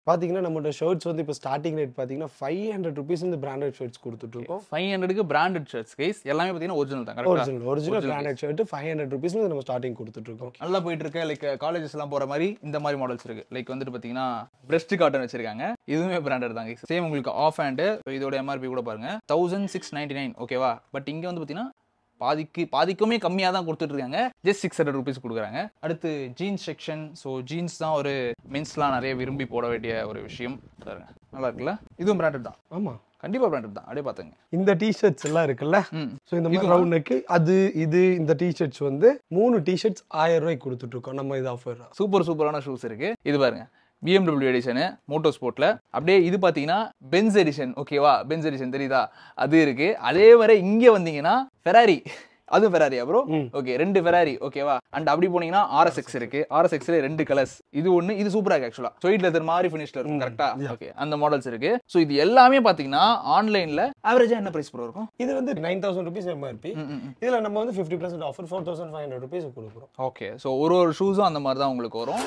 பார்த்தீங்கன்னா நம்மளோட ஷர்ட்ஸ் வந்து இப்போ ஸ்டார்டிங் ரேட் பார்த்தீங்கன்னா ஃபைவ் ஹண்ட்ரட் ருபீஸ் இந்த பிராண்டட் ஷர்ட்ஸ் கொடுத்துட்ருக்கோம் ஃபைவ் ஹண்ட்ரடுக்கு பிராண்டட் ஷர்ட்ஸ் கைஸ் எல்லாமே பார்த்தீங்கன்னா ஒரிஜினல் தான் கரெக்டாக original original branded shirt five hundred rupees நம்ம ஸ்டார்டிங் கொடுத்துட்ருக்கோம் நல்லா போயிட்டு இருக்க லைக் காலேஜஸ் எல்லாம் போற மாதிரி இந்த மாதிரி மாடல்ஸ் இருக்கு லைக் வந்துட்டு பாத்தீங்கன்னா பிரஸ்ட் காட்டன் வச்சிருக்காங்க இதுவுமே பிராண்டட் தாங்க சேம் உங்களுக்கு ஆஃப் ஹேண்டு இதோட எம்ஆர்பி கூட பாருங்க தௌசண்ட் சிக்ஸ் நைன்டி நைன் ஓகேவா பட் இங்க வந்து பாத்தீங்கன்னா பாதிக்கு பாதிக்குமே கம்மியாக தான் கொடுத்துட்டு இருக்காங்க ஜஸ்ட் சிக்ஸ் ஹண்ட்ரட் ருபீஸ் கொடுக்குறாங்க அடுத்து ஜீன்ஸ் செக்ஷன் ஸோ ஜீன்ஸ் தான் ஒரு மென்ஸ்லாம் நிறைய விரும்பி போட வேண்டிய ஒரு விஷயம் பாருங்க நல்லா இருக்குல்ல இதுவும் பிராண்டட் தான் ஆமாம் கண்டிப்பா பிராண்டட் தான் அப்படியே பார்த்துங்க இந்த டிஷர்ட்ஸ் எல்லாம் இருக்குல்ல ம் ஸோ இந்த மாதிரி ரவுண்ட் நெக்கு அது இது இந்த டிஷர்ட்ஸ் வந்து மூணு டிஷர்ட்ஸ் ஆயிரம் ரூபாய்க்கு கொடுத்துட்ருக்கோம் நம்ம இது ஆஃபர் சூப்பர் சூப்பரான ஷூஸ் இருக்கு இது பாருங்க BMW எடிஷனு மோட்டோ ஸ்போர்ட்ல அப்படியே இது பார்த்தீங்கன்னா பென்ஸ் எடிஷன் ஓகேவா பென்ஸ் எடிஷன் தெரியுதா அது இருக்கு அதே மாதிரி இங்க வந்தீங்கன்னா ஃபெராரி அதுவும் ஃபெராரியா ப்ரோ ஓகே ரெண்டு ஃபெராரி ஓகேவா அண்ட் அப்படி போனீங்கன்னா ஆர்எஸ்எக்ஸ் இருக்கு ஆர்எஸ்எக்ஸ்ல ரெண்டு கலர்ஸ் இது ஒன்று இது சூப்பரா இருக்கு ஆக்சுவலா ஸ்வீட் லெதர் மாதிரி ஃபினிஷ்ல இருக்கும் கரெக்டா ஓகே அந்த மாடல்ஸ் இருக்கு ஸோ இது எல்லாமே பார்த்தீங்கன்னா ஆன்லைன்ல ஆவரேஜா என்ன பிரைஸ் ப்ரோ இருக்கும் இது வந்து நைன் தௌசண்ட் ருபீஸ் எம்ஆர்பி இதில் நம்ம வந்து fifty percent offer four thousand five hundred rupees கொடுக்குறோம் ஓகே ஸோ ஒரு ஒரு ஷூஸும் அந்த மாதிரி தான் உங்களுக்கு வரும்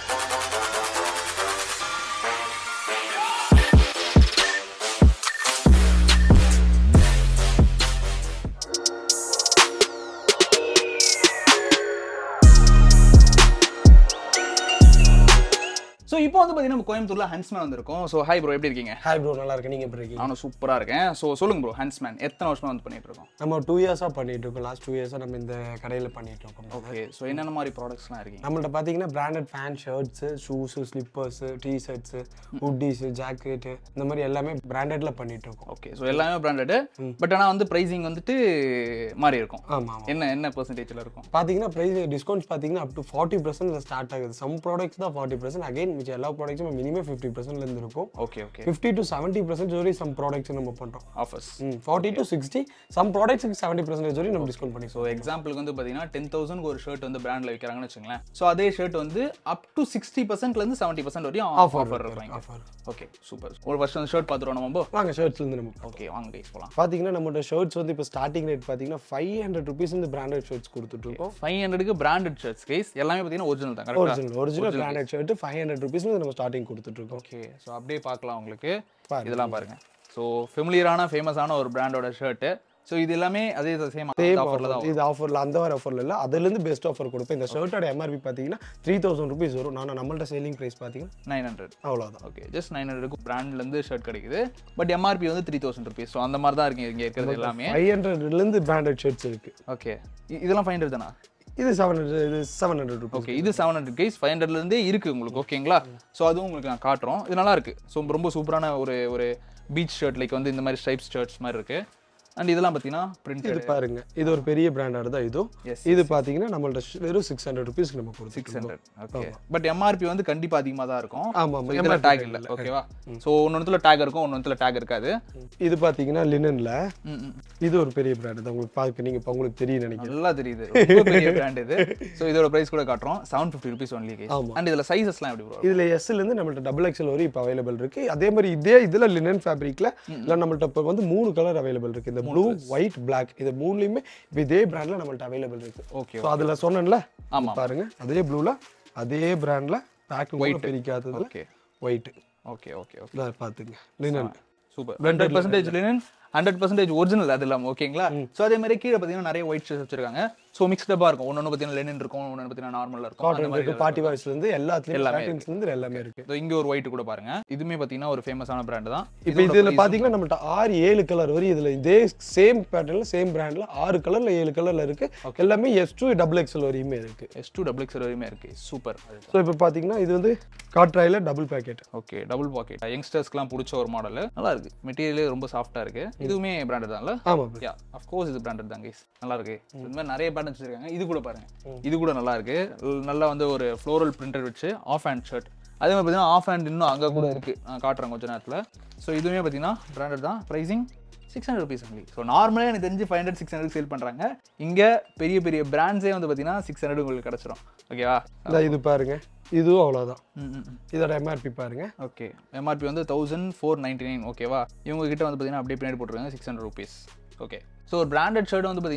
ஸோ இப்போ வந்து பார்த்தீங்கன்னா நம்ம கோயம்புத்தூர்ல ஹன்ஸ்மேன் வந்திருக்கோம் ஸோ ஹாய் ப்ரோ எப்படி இருக்கீங்க ஹாய் ப்ரோ நல்லா இருக்கு நீங்கள் எப்படி இருக்கீங்க நானும் சூப்பராக இருக்கேன் ஸோ சொல்லுங்க ப்ரோ ஹன்ஸ்மேன் எத்தனை வருஷமா வந்து பண்ணிட்டு இருக்கோம் நம்ம டூ இயர்ஸாக பண்ணிட்டு இருக்கோம் லாஸ்ட் டூ இயர்ஸாக நம்ம இந்த கடையில் பண்ணிட்டு இருக்கோம் ஓகே ஸோ என்னென்ன மாதிரி ப்ராடக்ட்ஸ்லாம் இருக்கீங்க நம்மள்ட்ட பார்த்தீங்கன்னா branded pant shirts shoes slippers t shirts hoodies jacket இந்த மாதிரி எல்லாமே பிராண்டட்ல பண்ணிட்டு இருக்கோம் ஓகே ஸோ எல்லாமே பிராண்டடு பட் ஆனால் வந்து ப்ரைஸிங் வந்துட்டு மாறி இருக்கும் ஆமாம் ஆமாம் என்ன என்ன பெர்சன்டேஜில் இருக்கும் பார்த்தீங்கன்னா ப்ரைஸ் டிஸ்கவுண்ட்ஸ் பார்த்தீங்கன்னா up to forty percent start ஆகுது சம் ப்ராடக்ட்ஸ் தான் ஃபார்ட்டி பர்சன்ட் அகைன் மிச்சம் எல்லா ப்ராடக்ட்ஸும் மினிமம் ஃபிஃப்டி பர்சன்ட்லேருந்து இருக்கும் okay okay fifty to seventy percent வரை சம் ப்ராடக்ட்ஸ் நம்ம பண்ணுறோம் offers forty to sixty some ப்ராடக்ட்ஸுக்கு செவன்ட்டி பர்சன்டேஜ் வரையும் நம்ம டிஸ்கவுண்ட் பண்ணி ஸோ எக்ஸாம்பிளுக்கு வந்து பார்த்தீங்கன்னா டென் தௌசண்ட் ஒரு ஷர்ட் வந்து பிராண்டில் விற்கிறாங்கன்னு வச்சுங்களேன் ஸோ அதே ஷர்ட் வந்து அப் டு சிக்ஸ்டி பர்சன்ட்லேருந்து செவன்ட்டி பர்சன்ட் வரையும் ஆஃபர் ஆஃபர் இருப்பாங்க ஆஃபர் ஓகே சூப்பர் ஒரு ஃபர்ஸ்ட் அந்த ஷர்ட் பார்த்துருவோம் நம்ம வாங்க ஷர்ட்ஸ்லேருந்து நம்ம ஓகே வாங்க கைஸ் போகலாம் பார்த்தீங்கன்னா நம்மளோட ஷர்ட்ஸ் வந்து இப்போ ஸ்டார்டிங் ரேட் பார்த்தீங்கன்னா ஃபைவ் ஹண்ட்ரட் ருபீஸ் இந்த பிராண்டட் ஷர்ட்ஸ் கொடுத்துட்ருக்கோம் ஃபைவ் ஹண்ட்ரடுக்கு பிராண்டட் ஷர்ட்ஸ் கைஸ் எல்லாமே பார்த்தீங்கன்னா ஒரிஜினல் தான் கரெக்டாக original original branded shirt five hundred rupees நம்ம ஸ்டார்டிங் கொடுத்துட்ருக்கோம் ஓகே ஸோ அப்படியே பார்க்கலாம் உங்களுக்கு பாருங்க. இதெல்லாம் பாருங்க ஸோ ஃபெமிலியரான ஃபேமஸான ஒரு பிராண்டோட ஷர்ட்டு ஸோ இது எல்லாமே அதே சேம் சேம் ஆஃபரில் தான் இது ஆஃபர்ல அந்த மாதிரி ஆஃபர்ல இல்லை அதுலேருந்து பெஸ்ட் ஆஃபர் கொடுப்பேன் இந்த ஷர்ட்டோட எம்ஆர்பி பார்த்தீங்கன்னா த்ரீ தௌசண்ட் ருபீஸ் வரும் நான் நம்மள்ட்ட சேலிங் ப்ரைஸ் பார்த்தீங்கன்னா நைன் ஹண்ட்ரட் அவ்வளோதான் ஓகே ஜஸ்ட் நைன் ஹண்ட்ரடுக்கு பிராண்ட்லேருந்து ஷர்ட் கிடைக்குது பட் எம்ஆர்பி வந்து த்ரீ தௌசண்ட் ருபீஸ் ஸோ அந்த மாதிரி தான் இருக்கு இங்கே இருக்கிறது எல்லாமே ஃபைவ் ஹண்ட்ரட்லேருந்து பிராண்டட் ஷர்ட்ஸ் இருக்கு ஓகே இதெல்லாம் ஃபைவ் ஹண்ட்ரட் தானா இது செவன் ஹண்ட்ரட் இது செவன் ஹண்ட்ரட் ருபீஸ் ஓகே இது செவன் ஹண்ட்ரட் கைஸ் ஃபைவ் ஹண்ட்ரட்லேருந்தே இருக்குது உங்களுக்கு ஓகேங்களா ஸோ அதுவும் உங்களுக்கு நான் காட்டுறோம் இது நல்லா இருக்கு ஸோ ரொம்ப சூப்பரான ஒரு ஒரு பீச் ஷர்ட் லைக் வந்து இந்த மாதிரி ஸ்ட்ரைப்ஸ் ஷர்ட்ஸ் மாதிரி இருக்கு அண்ட் இதெல்லாம் பார்த்தீங்கன்னா இது பிரிண்டட் பாருங்க இது ஒரு பெரிய பிராண்டட் தான் இதுவும் Yes, இது பார்த்தீங்கன்னா நம்மள்ட்ட sh- வெறும் சிக்ஸ் ஹண்ட்ரட் ருபீஸ்க்கு நம்ம கொடுத்து six hundred okay but MRP வந்து கண்டிப்பாக அதிகமாக தான் இருக்கும் ஆமாம் So, இதுல டேக் இல்லை ஓகேவா ஸோ ஒன்னொன்றுல டேக் இருக்கும் ஒன்னொன்றுல டேக் இருக்காது இது பார்த்தீங்கன்னா லினன்ல ம், ம். இது ஒரு பெரிய பிராண்ட் தான் உங்களுக்கு பார்க்க நீங்கள் இப்போ உங்களுக்கு தெரியும் நினைக்கிறேன் நல்லா தெரியுது ரொம்ப பெரிய பிராண்ட் இது ஸோ இதோட பிரைஸ் கூட காட்டுறோம் செவன் ஃபிஃப்டி ருபீஸ் ஒன்லி ஆமா. அண்ட் இதில் சைஸஸ்லாம் எப்படி ப்ரோ இதுல எஸ்ல இருந்து நம்மள்ட்ட டபுள் எக்ஸ்எல் வரை இப்போ அவைலபிள் இருக்கு அதே மாதிரி இதே இதுல லினன் ஃபேப்ரிக்ல இல்லை நம்மள்ட்ட இப்போ வந்து மூணு கலர் அவைலபிள் இருக்கு இந்த ப்ளூ ஒயிட் பிளாக் இது மூணுலையுமே இப்போ இதே பிராண்ட்ல நம்மள்ட்ட அவைலபிள் இருக்கு ஓகே ஸோ அதுல சொன்னேன்ல ஆமா. பாருங்க அதே ப்ளூல அதே பிராண்ட்ல பேக் ஒயிட் பிரிக்காததுல okay white okay okay okay இதை பார்த்துங்க linen super hundred percentage linen hundred percentage original அது இல்லாமல் ஓகேங்களா ஸோ அதே மாதிரி கீழே பார்த்தீங்கன்னா நிறைய ஒயிட் ஷர்ட்ஸ் வச்சிருக்காங்க ஸோ மிக்ஸ்டப்பாக இருக்கும் ஒன்று பார்த்தீங்கன்னா லெனின் இருக்கும் ஒன்று பார்த்தீங்கன்னா நார்மலாக இருக்கும் அந்த காட்டன் மாதிரி இருக்கு பார்ட்டி வாய்ஸ்ல இருந்து எல்லாத்துலயும் எல்லாமே பேட்டர்ன்ஸ்ல இருந்து எல்லாமே இருக்கு இதோ இங்க ஒரு ஒயிட் கூட பாருங்க இதுவுமே பார்த்தீங்கன்னா ஒரு ஃபேமஸான பிராண்ட் தான் இப்போ இதுல பாத்தீங்கன்னா நம்மள்ட்ட ஆறு ஏழு கலர் வரை இதுல இதே சேம் பேட்டர்ன்ல சேம் பிராண்ட்ல ஆறு கலர்ல ஏழு கலர்ல இருக்கு எல்லாமே எஸ் டூ டபுள் எக்ஸ்எல் வரையுமே இருக்கு எஸ் டூ டபுள் எக்ஸ் வரையுமே இருக்கு சூப்பர் ஸோ இப்போ பாத்தீங்கன்னா இது வந்து காட்ராயில double pocket okay double pocket யங்ஸ்டர்ஸ்க்குலாம் பிடிச்ச ஒரு மாடல் நல்லா இருக்கு மெட்டீரியலே ரொம்ப சாஃப்டா இருக்கு இதுவுமே பிராண்டட் தான்ல ஆமா bro. யா அஃப்கோர்ஸ் இது பிராண்டட் தான் கைஸ் நல்லா இருக்கு இந்த மாதிரி நிறைய பேட்டர்ன்ஸ் வச்சிருக்காங்க இது கூட பாருங்க இது கூட நல்லா இருக்கு ல்- நல்லா வந்து ஒரு ஃப்ளோரல் பிரிண்டர் வச்சு ஆஃப் ஹேண்ட் ஷர்ட் அதே மாதிரி பார்த்தீங்கன்னா ஆஃப் ஹேண்ட் இன்னும் அங்கே கூட இருக்கு நான் காட்டுறேன் கொஞ்ச நேரத்தில் ஸோ இதுவுமே பார்த்தீங்கன்னா பிராண்டட் தான் pricing six hundred rupees only so நார்மலாக எனக்கு தெரிஞ்சு five hundred six hundred sale பண்ணுறாங்க இங்கே பெரிய பெரிய பிராண்ட்ஸே வந்து பார்த்தீங்கன்னா சிக்ஸ் ஹண்ட்ரட் உங்களுக்கு கிடச்சிரும் ஓகேவா இந்த இது பாருங்க இதுவும் அவ்வளவுதான் ம் ம் ம். இதோட எம்ஆர்பி பாருங்க ஓகே எம்ஆர்பி வந்து தௌசண்ட் ஃபோர் நைன்டி நைன் ஓகேவா இவங்க கிட்ட வந்து பார்த்தீங்கன்னா அப்படியே பின்னாடி போட்டுருக்காங்க six hundred rupees okay so ஒரு பிராண்டட் ஷர்ட் வந்து பார்த்தீங்கன்னா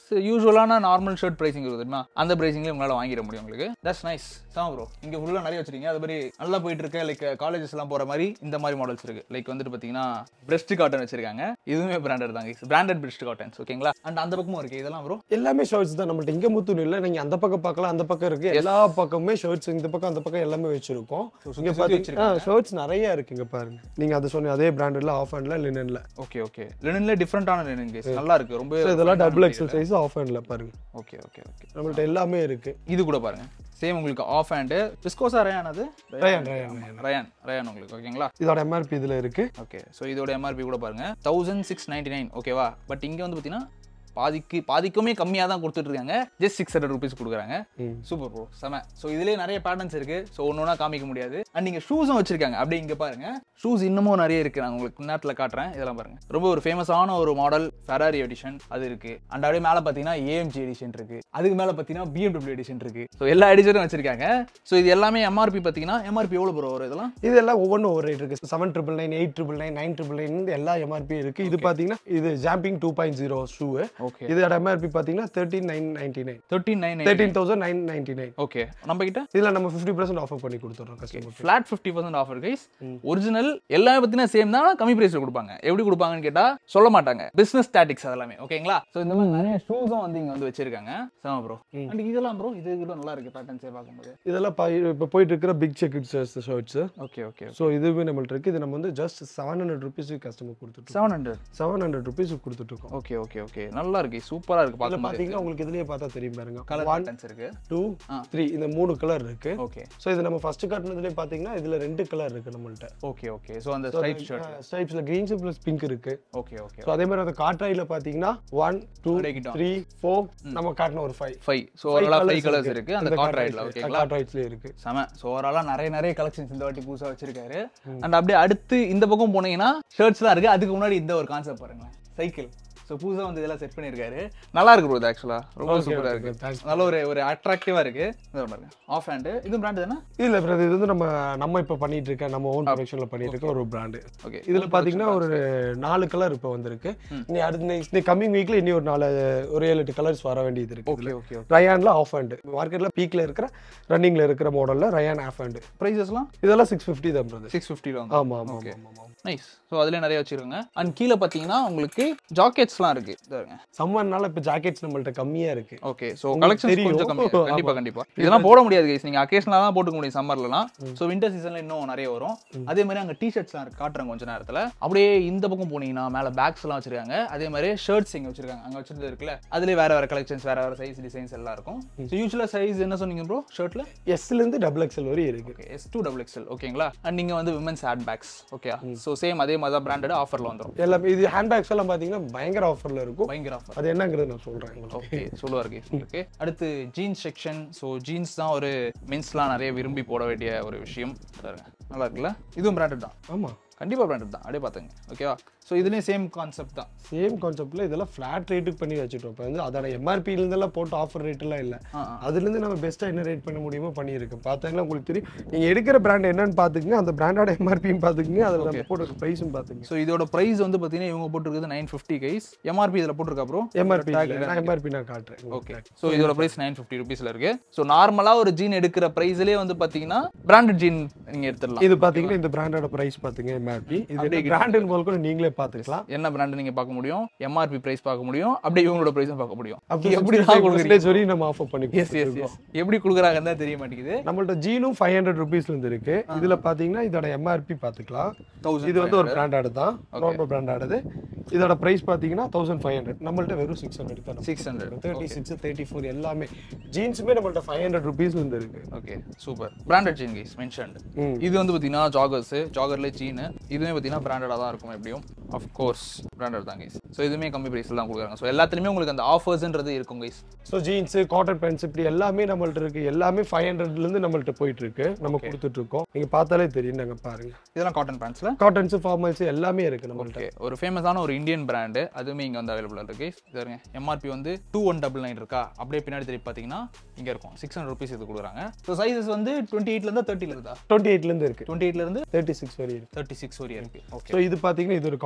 யூஸ்வலான நார்மல் ஷர்ட் பிரைசிங் இருக்கும் தெரியுமா அந்த பிரைசிங்ல உங்களால வாங்கிட முடியும் உங்களுக்கு தட்ஸ் நைஸ் சாம் ப்ரோ இங்க ஃபுல்லா நிறைய வச்சிருக்கீங்க அது மாதிரி நல்லா போயிட்டு இருக்க லைக் காலேஜஸ் எல்லாம் போற மாதிரி இந்த மாதிரி மாடல்ஸ் இருக்கு லைக் வந்துட்டு பாத்தீங்கன்னா பிரஸ்ட் காட்டன் வச்சிருக்காங்க இதுவுமே பிராண்டட் தாங்க பிராண்டட் பிரஸ்ட் காட்டன்ஸ் ஓகேங்களா அண்ட் அந்த பக்கமும் இருக்கு இதெல்லாம் ப்ரோ எல்லாமே ஷர்ட்ஸ் தான் நம்மள்ட்ட இங்க முத்துன்னு இல்லை நீங்க அந்த பக்கம் பார்க்கலாம் அந்த பக்கம் இருக்கு எல்லா பக்கமுமே ஷர்ட்ஸ் இந்த பக்கம் அந்த பக்கம் எல்லாமே வச்சிருக்கோம் இங்க சுத்தி பாத்தீங்கன்னா ஷர்ட்ஸ் நிறைய இருக்கு இங்க பாருங்க நீங்க அதை சொன்ன அதே பிராண்டட்ல ஆஃப் ஹேண்ட்ல லினன்ல ஓகே ஓகே லினன்ல டிஃப்ரெண்டான லினன் கேஸ் நல்லா இருக்கு ரொம்ப இதெல்லாம் டபுள் எக்ஸல் சைஸ் ஆஃப் ஹேண்ட்ல பாருங்க ஓகே ஓகே ஓகே நம்மள்ட்ட எல்லாமே இருக்கு இது கூட பாருங்க சேம் உங்களுக்கு ஆஃப் ஹேண்டு விஸ்கோசா ரயான் அது ரயான், ரயான், ரயான் ரயான் உங்களுக்கு ஓகேங்களா இதோட எம்ஆர்பி இதுல இருக்கு ஓகே ஸோ இதோட எம்ஆர்பி கூட பாருங்க தௌசண்ட் சிக்ஸ் நைன்டி நைன் ஓகேவா பட் இங்கே வந்து பார்த்தீங்கன்னா பாதிக்கு பாதிக்குமே கம்மியாக தான் கொடுத்துட்டு இருக்காங்க ஜஸ்ட் சிக்ஸ் ஹண்ட்ரட் ருபீஸ் கொடுக்குறாங்க ம். சூப்பர் ப்ரோ செம ஸோ இதுலேயே நிறைய பேட்டர்ன்ஸ் இருக்கு ஸோ ஒன்று ஒன்றா காமிக்க முடியாது அண்ட் நீங்கள் ஷூஸும் வச்சிருக்காங்க அப்படியே இங்கே பாருங்க ஷூஸ் இன்னமும் நிறைய இருக்கு நான் உங்களுக்கு நேரத்தில் காட்டுறேன் இதெல்லாம் பாருங்க ரொம்ப ஒரு ஃபேமஸான ஒரு மாடல் ஃபெராரி எடிஷன் அது இருக்கு அண்ட் அப்படியே மேலே பார்த்தீங்கன்னா ஏஎம்ஜி எடிஷன் இருக்கு அதுக்கு மேலே பார்த்தீங்கன்னா பிஎம்டபிள்யூ எடிஷன் இருக்கு ஸோ எல்லா எடிஷனும் வச்சிருக்காங்க ஸோ இது எல்லாமே எம்ஆர்பி பார்த்தீங்கன்னா எம்ஆர்பி எவ்வளோ ப்ரோ வரும் இதெல்லாம் இதெல்லாம் ஒவ்வொன்றும் ஒரு ரேட் இருக்கு seven triple nine eight triple nine nine triple nine எல்லா எம்ஆர்பி இருக்கு இது பாத்தீங்கன்னா இது jumping two point zero shoe okay இதோட எம்ஆர்பி பாத்தீங்கன்னா thirteen nine ninety nine thirteen nine thirteen thousand nine ninety nine okay நம்ம கிட்ட இதுல நம்ம ஃபிஃப்டி பர்சன்ட் ஆஃபர் பண்ணி கொடுத்துறோம் customer flat fifty percent offer guys original எல்லாமே பார்த்தீங்கன்னா சேம் தான் கம்மி பிரைஸ்ல கொடுப்பாங்க எப்படி கொடுப்பாங்கன்னு கேட்டா சொல்ல மாட்டாங்க பிசினஸ் ஸ்டாட்டிக்ஸ் அதெல்லாமே ஓகேங்களா ஸோ இந்த மாதிரி நிறைய ஷூஸும் வந்து இங்க வந்து வச்சிருக்காங்க சாமா ப்ரோ அண்ட் இதெல்லாம் ப்ரோ இது கூட நல்லா இருக்கு பேட்டர்ன்ஸே பார்க்கும்போது இதெல்லாம் பா- இப்போ போயிட்டு இருக்கிற big check shirts okay okay so இதுவே நம்மள்ட்ட இருக்கு இது நம்ம வந்து just seven hundred rupees customer கொடுத்துட்டு seven hundred seven hundred rupees கொடுத்துட்டு இருக்கோம் ஓகே ஓகே ஓகே நல்லா இருக்கு சூப்பரா இருக்கு இதுல பார்க்கும்போது பாத்தீங்கன்னா உங்களுக்கு இதுலயே பார்த்தா தெரியும் பாருங்க கலர் ஒன் பேட்டர்ன்ஸ் இருக்கு டூ ஆ. த்ரீ இந்த மூணு கலர் இருக்கு ஓகே ஸோ இது நம்ம ஃபர்ஸ்ட் காட்டினதுலேயே பார்த்தீங்கன்னா இதுல ரெண்டு கலர் இருக்கு நம்மள்ட்ட ஓகே ஓகே ஸோ அந்த ஸ்ட்ரைப் ஷர்ட் ஸ்ட்ரைப்ஸ்ல கிரீன்ஸ் ப்ளஸ் பிங்க் இருக்கு ஓகே ஓகே ஸோ அதே மாதிரி அந்த காட்ராயில பாத்தீங்கன்னா ஒன் டூ அடக்கிட்டோம். த்ரீ ஃபோர் நம்ம காட்டின ஒரு ஃபைவ் ஃபைவ் ஸோ ஓவராலாக ஃபைவ் கலர்ஸ் இருக்கு அந்த காட் ரைட்ல ஓகேங்களா காட்ராய்ட்ஸ்லேயே இருக்கு செம ஸோ ஓவராலாக நிறைய நிறைய கலெக்ஷன்ஸ் இந்த வாட்டி புதுசாக வச்சிருக்காரு அண்ட் அப்படியே அடுத்து இந்த பக்கம் போனீங்கன்னா ஷர்ட்ஸ் தான் இருக்கு அதுக்கு முன்னாடி இந்த ஒரு கான்செப்ட் பாருங்க சைக்கிள் ஸோ புதுசாக வந்து இதெல்லாம் செட் பண்ணியிருக்காரு நல்லா இருக்கு ப்ரோ இது ஆக்சுவலாக ரொம்ப சூப்பராக இருக்கு thanks. நல்ல ஒரு ஒரு அட்ராக்டிவாக இருக்கு இதை பாருங்க ஆஃப் ஹேண்டு இது பிராண்ட் தானே இல்ல பிரதர் இது வந்து நம்ம நம்ம இப்ப பண்ணிட்டு இருக்க நம்ம ஓன் ப்ரொடக்ஷன்ல பண்ணிட்டு இருக்க ஒரு பிராண்டு ஓகே இதுல பாத்தீங்கன்னா ஒரு நாலு கலர் இப்போ வந்திருக்கு நீ அடுத்த நெக்ஸ்ட் கம்மிங் வீக்ல இனி ஒரு நாலு ஒரு ஏழு எட்டு கலர்ஸ் வர வேண்டியது இருக்கு ஓகே ஓகே ஓகே ரயான்ல ஆஃப் ஹேண்ட் மார்க்கெட்ல பீக்ல இருக்கிற ரன்னிங்ல இருக்கிற மாடல்ல ரயான் ஆஃப் ஹேண்ட் ப்ரைஸஸ்லாம் இதெல்லாம் சிக்ஸ் ஃபிஃப்டி தான் பிரதர் சிக்ஸ் ஃபிஃப்டியில் வந்து ஆமா ஆமா Okay. ஆமா ஆமா நைஸ் ஸோ அதுலேயே நிறைய வச்சிருக்காங்க அண்ட் கீழே பார்த்தீங்கன்னா உங்களுக்கு ஜாக்கெட்ஸ்லாம் இருக்கு இதாங்க சம்மர்னால இப்ப ஜாக்கெட்ஸ் நம்மள்ட்ட கம்மியா இருக்கு ஓகே ஸோ உங்களுக்கு கலெக்ஷன் தெரியும். கொஞ்சம் கம்மி ஆமா. கண்டிப்பா கண்டிப்பா இதெல்லாம் போட முடியாது கைஸ் நீங்க அக்கேஷனலா தான் போட்டுக்க முடியும் சம்மர்லலாம் ஸோ வின்டர் சீசன்ல இன்னும் நிறைய வரும் அதே மாதிரி அங்க டிஷர்ட்ஸ்லாம் இருக்கு காட்டுறேன் கொஞ்ச நேரத்துல அப்படியே இந்த பக்கம் போனீங்கன்னா மேல பேக்ஸ் எல்லாம் வச்சிருக்காங்க அதே மாதிரி ஷர்ட்ஸ் இங்க வச்சிருக்காங்க அங்க வச்சிருந்தது இருக்குல்ல அதுலயே வேற வேற கலெக்ஷன்ஸ் வேற வேற சைஸ் டிசைன்ஸ் எல்லாம் இருக்கும் ஸோ யூஸ்வலா சைஸ் என்ன சொன்னீங்க ப்ரோ ஷர்ட்ல எஸ்ல இருந்து டபுள் எக்ஸ்எல் வரையும் இருக்கு okay S two double XL ஓகேங்களா அண்ட் நீங்க வந்து women's hand bags okay so same அதே மாதிரி தான் பிராண்டட் ஆஃபர்ல வந்துரும் எல்லாமே இது ஹேண்ட் பேக்ஸ் எல்லாம் பாத்தீங்கன்னா பயங்கர ஆஃபர்ல இருக்கும் பயங்கர ஆஃபர் அது என்னங்கிறது நான் சொல்றேன் உங்களுக்கு. ஓகே சொல்லுவா இருக்கு ஓகே அடுத்து ஜீன்ஸ் செக்ஷன் ஸோ ஜீன்ஸ் தான் ஒரு மென்ஸ்லாம் நிறைய விரும்பி போட வேண்டிய ஒரு விஷயம் பாருங்க நல்லா இருக்குல்ல இதுவும் பிராண்டட் தான் ஆமா கண்டிப்பா பிராண்டட் தான் அப்படியே பார்த்துங்க ஓகேவா ஸோ இதுலேயும் சேம் கான்செப்ட் தான் சேம் கான்செப்ட்ல இதெல்லாம் ஃபிளாட் ரேட்டுக்கு பண்ணி வச்சுட்டோம் இப்போ வந்து அதோட எம்ஆர்பில இருந்தெல்லாம் போட்டு ஆஃபர் ரேட் எல்லாம் இல்ல ஆ, அதுல இருந்து நம்ம பெஸ்ட்டா என்ன ரேட் பண்ண முடியுமோ பண்ணியிருக்கோம் பார்த்தாங்கன்னா உங்களுக்கு தெரியும் நீங்க எடுக்கிற பிராண்ட் என்னன்னு பாத்துக்கங்க அந்த பிராண்டோட எம்ஆர்பியும் பாத்துக்கங்க அதுல நம்ம போட்டு ப்ரைஸும் பாத்துங்க ஸோ இதோட ப்ரைஸ் வந்து பார்த்தீங்கன்னா இவங்க போட்டிருக்கிறது நைன் ஃபிஃப்டி கைஸ் எம்ஆர்பி இதில் போட்டிருக்கா ப்ரோ எம்ஆர்பி நான் எம்ஆர்பி நான் காட்டுறேன் ஓகே ஸோ இதோட ப்ரைஸ் நைன் ஃபிஃப்டி ருபீஸில் இருக்கு ஸோ நார்மலாக ஒரு ஜீன் எடுக்கிற ப்ரைஸ்லேயே வந்து பார்த்தீங்கன்னா பிராண்டட் ஜீன் நீங்கள் எடுத்துடலாம் இது பாத்தீங்கன்னா இந்த பிராண்டோட பிரைஸ் பாத்துங்க எம்ஆர்பி இது பிராண்டுன்னு போல கூட நீங்களே பாத்துக்கலாம் என்ன பிராண்ட் நீங்கள் பார்க்க முடியும் எம்ஆர்பி ப்ரைஸ் பார்க்க முடியும் அப்படியே இவங்களோட ப்ரைஸும் பார்க்க முடியும் அப்படி எப்படி எப்படி தான் கொடுக்குறீங்க வரையும் நம்ம ஆஃபர் பண்ணி எஸ் எஸ் எஸ் எப்படி கொடுக்குறாங்கன்னு தான் தெரிய மாட்டேங்குது நம்மள்ட்ட ஜீனும் ஃபைவ் ஹண்ட்ரட் ருபீஸ்ல இருந்து இருக்கு இதுல பாத்தீங்கன்னா இதோட எம்ஆர்பி பாத்துக்கலாம் தௌசண்ட் இது வந்து ஒரு பிராண்டாடு தான் நார்மல் பிராண்டானது இதோட பிரைஸ் பாத்தீங்கன்னா தௌசண்ட் ஃபைவ் ஹண்ட்ரட் நம்மள்ட்ட வெறும் சிக்ஸ் ஹண்ட்ரட் தான் six hundred thirty six thirty four எல்லாமே ஜீன்ஸுமே நம்மள்ட்ட ஃபைவ் ஹண்ட்ரட் ருபீஸ்ல இருந்து இருக்கு okay super branded jean guys mentioned ம். இது வந்து பார்த்தீங்கன்னா ஜாகர்ஸ் ஜாகர்ல ஜீன் இதுவுமே பார்த்தீங்கன்னா பிராண்டடாக தான் இருக்கும் எப்படியும் ஆஃப் கோர்ஸ் பிராண்டட் தான் கைஸ் ஸோ இதுவுமே கம்மி ப்ரைஸில் தான் கொடுக்குறாங்க ஸோ எல்லாத்துலேயுமே உங்களுக்கு அந்த ஆஃபர்ஸ்ன்றது இருக்கும் guys so jeans cotton pants இப்படி எல்லாமே நம்மள்ட்ட இருக்கு எல்லாமே ஃபைவ் ஹண்ட்ரட்ல இருந்து நம்மள்ட்ட போயிட்டு இருக்கு நம்ம கொடுத்துட்டு இருக்கோம் நீங்க பார்த்தாலே தெரியும் நாங்க பாருங்க இதெல்லாம் காட்டன் பேண்ட்ஸில் காட்டன்ஸ் ஃபார்மல்ஸ் எல்லாமே இருக்கு நம்மள்ட்ட ஓகே ஒரு ஃபேமஸான ஒரு இந்தியன் பிராண்டு அதுவுமே இங்கே வந்து அவைலபிளாக இருக்கு இது பாருங்க எம்ஆர்பி வந்து டூ ஒன் டபுள் நைன் இருக்கா அப்படியே பின்னாடி திருப்பி பார்த்தீங்கன்னா இங்கே இருக்கும் சிக்ஸ் ஹண்ட்ரட் ருபீஸ் இது கொடுக்குறாங்க ஸோ சைஸஸ் வந்து டுவெண்ட்டி எயிட்லேருந்து தேர்ட்டில இருந்தா டுவெண்ட்டி எயிட்ல இருந்து இருக்கு டுவெண்ட்டி எயிட்லேருந்து தேர்ட்டி சிக்ஸ் வரையும் இருக்கு தேர்ட்டி சிக்ஸ் வரையும் இருக்கு ஓகே ஸோ இது பாத்தீங்கன்னா இது ஒரு காட்டன்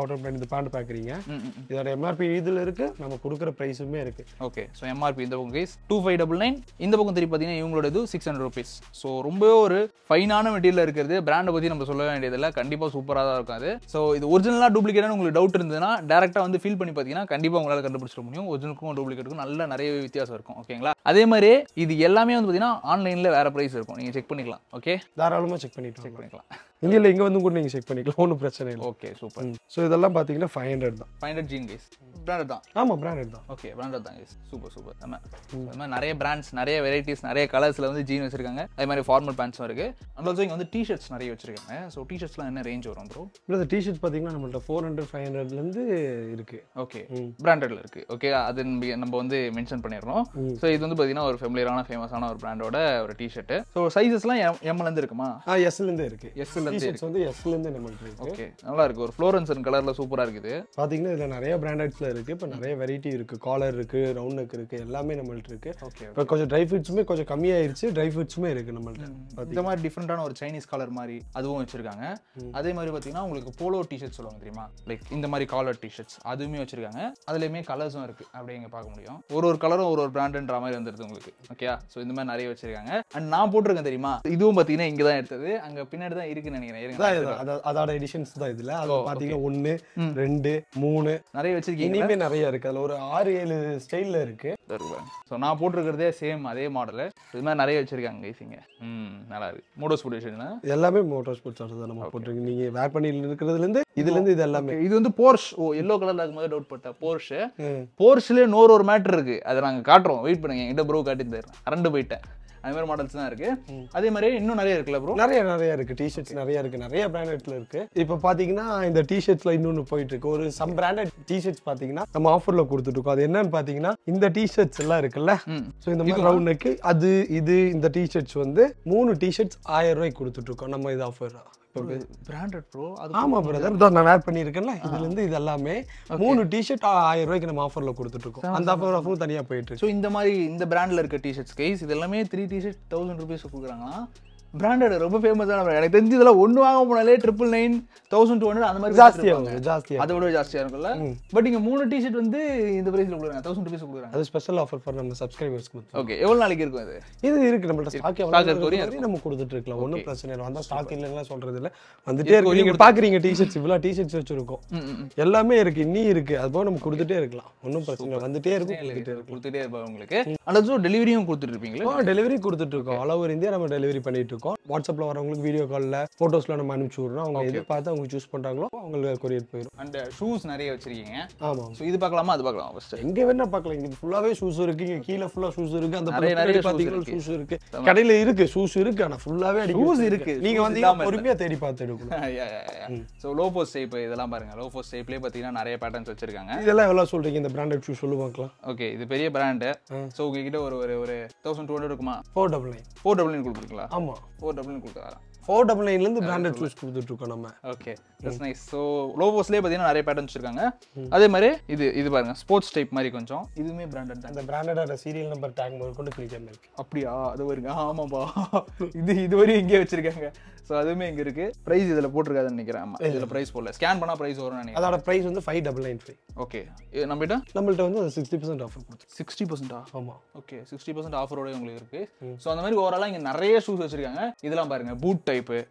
இம்பார்ட்டன்ட் பாயிண்ட் இந்த பேண்ட் பார்க்குறீங்க ம் ம் இதோட எம்ஆர்பி இதில் இருக்கு நம்ம கொடுக்குற ப்ரைஸுமே இருக்கு ஓகே ஸோ எம்ஆர்பி இந்த பக்கம் guys two five double nine இந்த பக்கம் திருப்பி பார்த்தீங்கன்னா இவங்களோட இது சிக்ஸ் ஹண்ட்ரட் ருபீஸ் ஸோ ரொம்ப ஒரு ஃபைனான மெட்டீரியல் இருக்கிறது பிராண்டை பற்றி நம்ம சொல்ல வேண்டியதில்லை கண்டிப்பாக சூப்பராக தான் இருக்கும் அது ஸோ இது ஒரிஜினலாக டூப்ளிகேட்னு உங்களுக்கு டவுட் இருந்ததுன்னா டேரெக்டாக வந்து ஃபீல் பண்ணி பார்த்தீங்கன்னா கண்டிப்பாக உங்களால் கண்டுபிடிச்சிட முடியும் ஒரிஜினலுக்கும் டூப்ளிகேட்டுக்கும் நல்ல நிறைய வித்தியாசம் இருக்கும் ஓகேங்களா அதே மாதிரி இது எல்லாமே வந்து பார்த்தீங்கன்னா ஆன்லைனில் வேறு ப்ரைஸ் இருக்கும் நீங்கள் செக் பண்ணிக்கலாம் ஓகே தாராளமாக செக் பண்ணிட்டு செக் வாங்க. பண்ணிக்கலாம் இந்தியாவில் இங்கே வந்து கூட நீங்கள் செக் பண்ணிக்கலாம் ஒன்றும் பிரச்சனை இல்லை ஓகே சூப்பர் ஸோ இதெல்லாம் பார்த்தீங்கன்னா ஃபைவ் ஹண்ட்ரட் தான் five hundred jean guys branded தான் ஆமாம் பிராண்டட் தான் ஓகே பிராண்டட் தான் guys. சூப்பர் சூப்பர் நம்ம அது மாதிரி நிறைய பிராண்ட்ஸ் நிறைய வெரைட்டிஸ் நிறைய கலர்ஸ்ல வந்து ஜீன் வச்சிருக்காங்க அதே மாதிரி ஃபார்மல் பேண்ட்ஸும் இருக்கு அண்ட் ஆல்சோ இங்க வந்து டிஷர்ட்ஸ் நிறைய வச்சிருக்காங்க ஸோ டிஷர்ட்ஸ்லாம் என்ன ரேஞ்ச் வரும் ப்ரோ இல்லை இந்த டிஷர்ட் பார்த்தீங்கன்னா நம்மள்ட்ட ஃபோர் ஹண்ட்ரட் ஃபைவ் ஹண்ட்ரட்லேருந்து இருக்கு ஓகே ம். பிராண்டட்ல இருக்கு ஓகே அது நம்ம- நம்ம வந்து மென்ஷன் பண்ணிடுறோம் ம். ஸோ இது வந்து பார்த்தீங்கன்னா ஒரு ஃபெமிலியரான ஃபேமஸான ஒரு பிராண்டோட ஒரு டிஷர்ட் ஸோ சைஸஸ்லாம் எம்எல் இருந்து இருக்குமா ஆ எஸ்லேருந்து இருக்கு எஸ்ல இருந்து டிஷர்ட்ஸ் வந்து எஸ்லேருந்து நம்மள்ட்ட இருக்கு ஓகே நல்லா இருக்கு ஒரு ஃப்ளோரன்சன் கலர்ல சூப்பரா இருக்குது பார்த்தீங்கன்னா இதில் நிறைய பிராண்டட்ஸில் இருக்கு இப்போ நிறைய வெரைட்டி இருக்கு காலர் இருக்கு ரவுண்ட் நெக் இருக்கு எல்லாமே நம்மள்ட்ட இருக்கு ஓகே இப்போ கொஞ்சம் ட்ரை ஃப்ரூட்ஸுமே கொஞ்சம் கம்மியாயிருச்சு ட்ரை ஃப்ரூட்ஸுமே இருக்கு நம்மள்ட்ட இந்த மாதிரி டிஃப்ரெண்டான ஒரு சைனீஸ் காலர் மாதிரி அதுவும் வச்சிருக்காங்க அதே மாதிரி பார்த்தீங்கன்னா உங்களுக்கு போலோ டிஷர்ட் சொல்லுவாங்க தெரியுமா லைக் இந்த மாதிரி காலர் டிஷர்ட்ஸ் அதுவுமே வச்சிருக்காங்க அதுலயுமே கலர்ஸும் இருக்கு அப்படியே இங்க பார்க்க முடியும் ஒரு ஒரு கலரும் ஒரு ஒரு பிராண்டுன்ற மாதிரி வந்துருது உங்களுக்கு ஓகே ஸோ இந்த மாதிரி நிறைய வச்சிருக்காங்க அண்ட் நான் போட்டிருக்கேன் தெரியுமா இதுவும் பார்த்தீங்கன்னா இங்க தான் எடுத்தது அங்க பின்னாடி தான் இருக்குன்னு நினைக்கிறேன் இருங்க, அதான் இது, அத- அதோட எடிஷன்ஸ் தான் இதுல அது பார்த்தீங்கன்னா ஒன்று ரெண்டு மூணு நிறைய வச்சிருக்கீங்க இனிமே நிறைய இருக்கு அதுல ஒரு ஆறு ஏழு ஸ்டைல்ல இருக்கு ஸோ நான் போட்டிருக்கிறதே சேம் அதே மாடலு இது மாதிரி நிறைய வச்சிருக்காங்க கைசிங்க ம் நல்லா இருக்கு மோடோஸ் போட்டு இது எல்லாமே மோட்டார் ஸ்போர்ட்ஸ் தான் நம்ம போட்டிருக்கு நீங்க வேர் பண்ணி இருக்கிறதுல இருந்து இதுல இருந்து இது எல்லாமே இது வந்து போர்ஷ் ஓ எல்லோ கலர்ல இருக்கும்போது டவுட் பட்டேன் போர்ஷ் ம். போர்ஷ்லேயே நூறு ஒரு மேட்டர் இருக்கு அதை நாங்க காட்டுறோம் வெயிட் பண்ணுங்க என்கிட்ட ப்ரோ காட்டி தரேன் அரண்டு போயிட்டேன் அது மாதிரி மாடல்ஸ் தான் இருக்கு அதே மாதிரி இன்னும் நிறைய இருக்குல்ல ப்ரோ நிறைய நிறைய இருக்கு டிஷர்ட்ஸ் நிறைய இருக்கு நிறைய பிராண்டட்ல இருக்கு இப்போ பாத்தீங்கன்னா இந்த டிஷர்ட்ஸ்ல இன்னொன்னு போயிட்டு இருக்கு ஒரு சம் பிராண்டட் டிஷர்ட்ஸ் பாத்தீங்கன்னா நம்ம ஆஃபர்ல கொடுத்துட்டு இருக்கோம் அது என்னன்னு பாத்தீங்கன்னா இந்த டிஷர்ட்ஸ் எல்லாம் இருக்குல்ல ம் ஸோ இந்த மாதிரி ரவுண்ட் நெக்கு அது இது இந்த டிஷர்ட்ஸ் வந்து மூணு டிஷர்ட்ஸ் ஆயிரம் ரூபாய்க்கு கொடுத்துட்டு இருக்கோம் நம்ம இது ஆஃபர் இப்போ பிராண்டட் ப்ரோ அது ஆமா பிரதர் தான் நான் வேர் பண்ணியிருக்கேன்ல இதுல இருந்து இது எல்லாமே மூணு டிஷர்ட் ஆயிரம் ரூபாய்க்கு நம்ம ஆஃபர்ல கொடுத்துட்டு இருக்கோம் அந்த ஆஃபர் ஆஃபரும் தனியா போயிட்டு இருக்கு ஸோ இந்த மாதிரி இந்த பிராண்ட்ல இருக்க டிஷர்ட்ஸ் கைஸ் இது எல்லாமே த்ரீ டிஷர்ட் தௌசண்ட் ருபீஸ் கொடுக்குறாங்கன்னா பிராண்டட் ரொம்ப ஃபேமஸான brand. எனக்கு தெரிஞ்சு இதெல்லாம் ஒன்று வாங்க போனாலே triple nine thousand two hundred அந்த மாதிரி ஜாஸ்தியா வச்சிருப்பாங்க. வரும் ஜாஸ்தியா அதை விட ஜாஸ்தியா இருக்கும்ல பட் இங்க மூணு டிஷர்ட் வந்து இந்த பிரைஸ்ல கொடுக்குறாங்க தௌசண்ட் ருபீஸ் கொடுக்குறாங்க அது ஸ்பெஷல் ஆஃபர் ஃபார் நம்ம சப்ஸ்கிரைபர்ஸ் கொடுத்து ஓகே எவ்வளவு நாளைக்கு இருக்கும் அது இது இருக்கு நம்மள்ட்ட ஸ்டாக் stock இருக்க வரையும் வரையும் நம்ம கொடுத்துட்டு இருக்கலாம் ஒன்றும் பிரச்சனை இல்லை வந்தா ஸ்டாக் இல்லைன்னா சொல்றது இல்ல வந்துட்டே இருக்கு நீங்க பாக்குறீங்க டிஷர்ட்ஸ் இவ்வளவு டிஷர்ட்ஸ் வச்சிருக்கோம் ம், ம், ம். எல்லாமே இருக்கு இன்னி இருக்கு அது போக நம்ம கொடுத்துட்டே இருக்கலாம் ஒன்றும் பிரச்சனை இல்லை வந்துட்டே இருக்கும் கொடுத்துட்டே இருக்கும் கொடுத்துட்டே இருப்பாங்க உங்களுக்கு அல்லது டெலிவரியும் கொடுத்துட்டு இருப்பீங்களா டெலிவரி கொடுத்துட்டு இருக்கோம் ஆல் ஓவர் இந்தியா நம்ம டெலிவரி பண்ணிட்டு இருக்கோம் வாட்ஸ்அப்ல வரவங்களுக்கு வீடியோ காலில் ஃபோட்டோஸ்ல நம்ம அனுப்பிச்சு விடுறோம் அவங்க எது பார்த்து அவங்க சூஸ் பண்றாங்களோ அவங்களுக்கு கொரியர் போயிடும் அண்ட் ஷூஸ் நிறைய வச்சிருக்கீங்க ஆமா ஸோ இது பார்க்கலாமா அது பார்க்கலாம் ஃபர்ஸ்ட் எங்க வேணா பார்க்கலாம் இங்க ஃபுல்லாவே ஷூஸ் இருக்கு இங்க கீழே ஃபுல்லா ஷூஸ் இருக்கு அந்த நிறைய, பக்கம் நிறைய பின்னாடி shoes பாத்தீங்கன்னா இருக்கு. ஷூஸ் இருக்கு கடையில இருக்கு ஷூஸ் இருக்கு ஆனா ஃபுல்லாவே Shoes இருக்கு. நீங்க Shoes வந்து இல்லாம இல்ல. பொறுமையா தேடி பார்த்து எடுக்கணும் ஸோ லோபோஸ் டைப் இதெல்லாம் பாருங்க லோபோஸ் டைப்லேயே பார்த்தீங்கன்னா நிறைய பேட்டர்ன்ஸ் வச்சிருக்காங்க இதெல்லாம் எவ்வளவு சொல்றீங்க இந்த பிராண்டட் ஷூ சொல்லு பார்க்கலாம் ஓகே இது பெரிய பிராண்டு ஸோ உங்ககிட்ட ஒரு ஒரு ஒரு தௌசண்ட் டூ ஹண்ட்ரட் இருக்குமா four double nine four double nine கொடுக்குறீங்களா ஆமா ஃபோர் டபுள் நைன் கொடுக்குறாரா ஃபோர் டபுள் நைன்லேருந்து பிராண்டட் ஷூஸ் கொடுத்துட்டு இருக்கோம் நம்ம ஓகே தட்ஸ் நைஸ் ஸோ லோபோஸ்லேயே பார்த்தீங்கன்னா நிறைய பேட்டர்ன்ஸ் வச்சிருக்காங்க அதே மாதிரி இது இது பாருங்க ஸ்போர்ட்ஸ் டைப் மாதிரி கொஞ்சம் இதுவுமே பிராண்டட் தான் அந்த பிராண்டடோட சீரியல் நம்பர் டேக் முதல் கொண்டு கிளிக்காம இருக்கு அப்படியா அது வருங்க ஆமாப்பா இது இது வரையும் இங்கே வச்சிருக்காங்க ஸோ அதுவுமே இங்க இருக்கு பிரைஸ் இதுல போட்டிருக்காதுன்னு நினைக்கிறேன் ஆமா இதுல பிரைஸ் போடல ஸ்கேன் பண்ணா பிரைஸ் வரும்னு நினைக்கிறேன் அதோட பிரைஸ் வந்து five double nine five okay நம்மகிட்ட நம்மள்ட்ட வந்து சிக்ஸ்டி பர்சன்ட் ஆஃபர் கொடுத்துருக்கோம் சிக்ஸ்டி பர்சன்டா ஆமா ஓகே சிக்ஸ்டி பர்சன்ட் ஆஃபரோட உங்களுக்கு இருக்கு ஸோ அந்த மாதிரி ஓவராலாக இங்கே நிறைய ஷூஸ் வச்சிருக்காங்க இதெல்லாம் பாருங்க பூட் டைப்பு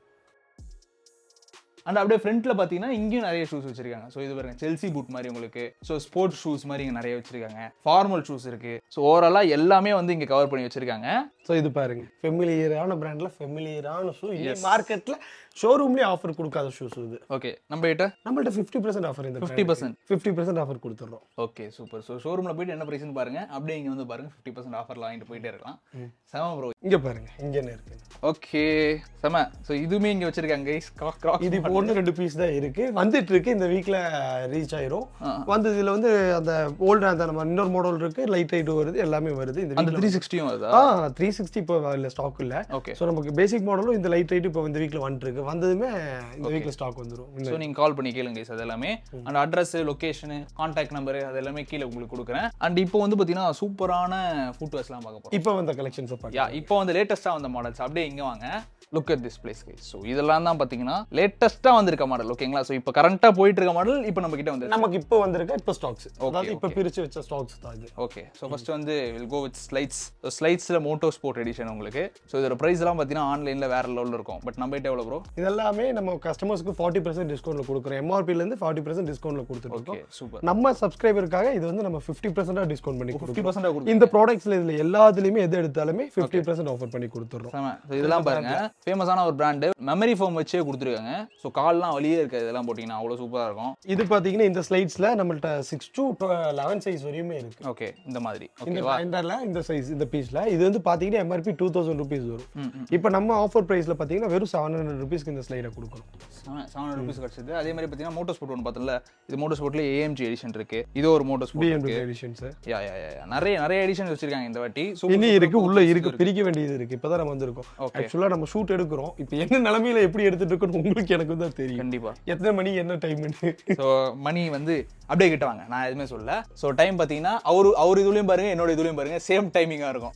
அண்ட் அப்படியே ஃப்ரண்ட்ல பார்த்தீங்கன்னா இங்கேயும் நிறைய ஷூஸ் வச்சிருக்காங்க ஸோ இது பாருங்க செல்சி பூட் மாதிரி உங்களுக்கு ஸோ ஸ்போர்ட்ஸ் ஷூஸ் மாதிரி இங்கே நிறைய வச்சிருக்காங்க ஃபார்மல் ஷூஸ் இருக்கு ஸோ ஓவராலாக எல்லாமே வந்து இங்கே கவர் பண்ணி வச்சிருக்காங்க ஸோ இது பாருங்க ஃபெமிலியரான பிராண்ட்ல ஃபெமிலியரான ஷூ இங்கே மார்க்கெட்ல ஷோரூம்லேயே ஆஃபர் கொடுக்காத ஷூஸ் இது ஓகே நம்ம கிட்ட நம்மள்ட்ட ஃபிஃப்டி பர்சன்ட் ஆஃபர் இந்த fifty percent fifty percent offer கொடுத்துட்றோம் ஓகே சூப்பர் ஸோ ஷோரூமில் போயிட்டு என்ன ப்ரைஸ்னு பாருங்க அப்படியே இங்கே வந்து பாருங்க ஃபிஃப்டி பர்சன்ட் ஆஃபரில் வாங்கிட்டு போயிட்டே இருக்கலாம் செம ப்ரோ இங்க பாருங்க இங்க என்ன இருக்கு ஓகே செம ஸோ இதுவுமே இங்கே வச்சிருக்காங்க கைஸ் கிராக் இது இப்போ ஒன்று ரெண்டு பீஸ் தான் இருக்கு வந்துட்டு இருக்கு இந்த வீக்ல ரீச் ஆயிரும் வந்து இதுல வந்து அந்த ஓல்டு அந்த நம்ம இன்னொரு மாடல் இருக்கு லைட் ரைட் வருது எல்லாமே வருது இந்த அந்த வீக்ல த்ரீ சிக்ஸ்டியும் வருதா ஆ த்ரீ சிக்ஸ்டி இப்போ இல்லை ஸ்டாக் இல்லை ஓகே ஸோ நமக்கு பேசிக் மாடலும் இந்த லைட் ரைட் இப்போ இந்த வீக்கில் வந்துருக்கு வந்ததுமே இந்த வீக்கில் ஸ்டாக் வந்துடும் ஸோ நீங்கள் கால் பண்ணி கேளுங்க guys அது எல்லாமே and address location contact number அது எல்லாமே கீழே உங்களுக்கு கொடுக்குறேன் அண்ட் இப்போ வந்து பார்த்தீங்கன்னா சூப்பரான ஃபுட்வேர்ஸ்லாம் பார்க்க போகிறோம் இப்போ வந்த கலெக்ஷன்ஸை பார்க்க யா இப்போ வந்து லேட்டஸ்ட்டாக வந்த மாடல்ஸ் அப்படியே இங்கே வாங்க look at this place guys so இதெல்லாம் தான் பார்த்தீங்கன்னா லேட்டஸ்ட்டாக வந்திருக்க மாடல் ஓகேங்களா ஸோ இப்போ கரண்ட்டாக போயிட்டு இருக்க மாடல் இப்போ நம்ம கிட்ட வந்து நமக்கு இப்போ வந்திருக்க இப்போ ஸ்டாக்ஸ் அதாவது இப்போ பிரிச்சு வச்ச ஸ்டாக்ஸ் தான் இது ஓகே ஸோ ஃபர்ஸ்ட் வந்து வில் கோ வித் ஸ்லைட்ஸ் ஸ்லைட்ஸில் மோட்டோ ஸ்போர்ட் எடிஷன் உங்களுக்கு ஸோ இதோட ப்ரைஸ்லாம் பார்த்தீங்கன்னா ஆன்லைனில் வேற லெவலில் இருக்கும் பட் நம்ம கிட்ட எவ்வளோ ப்ரோ இதெல்லாமே நம்ம கஸ்டமர்ஸ்க்கு ஃபார்ட்டி பர்சன்ட் டிஸ்கவுண்ட்ல கொடுக்குறோம் எம்ஆர்பிலேருந்து ஃபார்ட்டி பர்சன்ட் டிஸ்கவுண்ட்ல கொடுத்துருக்கோம் ஓகே சூப்பர் நம்ம சப்ஸ்கிரைபருக்காக இது வந்து நம்ம ஃபிஃப்டி பர்சன்டாக டிஸ்கவுண்ட் பண்ணி ஃபிஃப்டி கொடுக்குறோம் பர்சன்ட் கொடுக்கும் இந்த ப்ராடக்ட்ஸ்ல இதுல எல்லாத்துலயுமே எது எடுத்தாலுமே ஃபிஃப்டி பர்சன்ட் ஆஃபர் பண்ணி கொடுத்துறோம் செம ஸோ இதெல்லாம் பாருங்க ஃபேமஸான ஒரு பிராண்டு மெமரி ஃபோம் வச்சே கொடுத்துருக்காங்க ஸோ கால்லாம் வழியே இருக்காது இதெல்லாம் போட்டிங்கன்னா அவ்வளோ சூப்பராக இருக்கும் இது பாத்தீங்கன்னா இந்த ஸ்லைட்ஸ்ல நம்மள்ட்ட சிக்ஸ் டு லெவன் சைஸ் வரையுமே இருக்கு ஓகே இந்த மாதிரி இந்த ஓகேவா பிளைண்டர்ல இந்த சைஸ் இந்த பீஸ்ல இது வந்து பாத்தீங்கன்னா எம்ஆர்பி டூ தௌசண்ட் ருபீஸ் வரும் ம், ம். இப்போ நம்ம ஆஃபர் பிரைஸ்ல பாத்தீங்கன்னா வெறும் செவன் ஹண்ட்ரட் ருபீஸ்க்கு இந்த ஸ்லைடை கொடுக்குறோம் செவன் ஹண்ட்ரட் ருபீஸ் கிடச்சிது அதே மாதிரி பார்த்தீங்கன்னா மோட்டோ ஸ்போர்ட் ஒன்று பார்த்தல இது மோட்டோ ஸ்போர்ட்ல ஏஎம்ஜி எடிஷன் இருக்கு இது ஒரு moto sport BMW editions yeah yeah yeah நிறைய நிறைய எடிஷன் வச்சிருக்காங்க இந்த வாட்டி Super, இனி super, இருக்கு super உள்ள super இருக்கு பிரிக்க வேண்டியது இருக்கு இப்பதான் நம்ம வந்திருக்கோம் Okay. ஆக்சுவலா நம்ம ஷூட் எடுக்கிறோம் இப்போ என்ன நிலைமையில எப்படி எடுத்துட்டு இருக்கோம் உங்களுக்கு எனக்கு தான் தெரியும் கண்டிப்பா எத்தனை மணி என்ன டைம்னு ஸோ மணி வந்து அப்படியே கிட்ட வாங்க நான் எதுவுமே சொல்லல ஸோ டைம் பார்த்தீங்கன்னா அவரு அவர் இதுலயும் பாருங்க என்னோட இதுலயும் பாருங்க சேம் டைமிங்காக இருக்கும்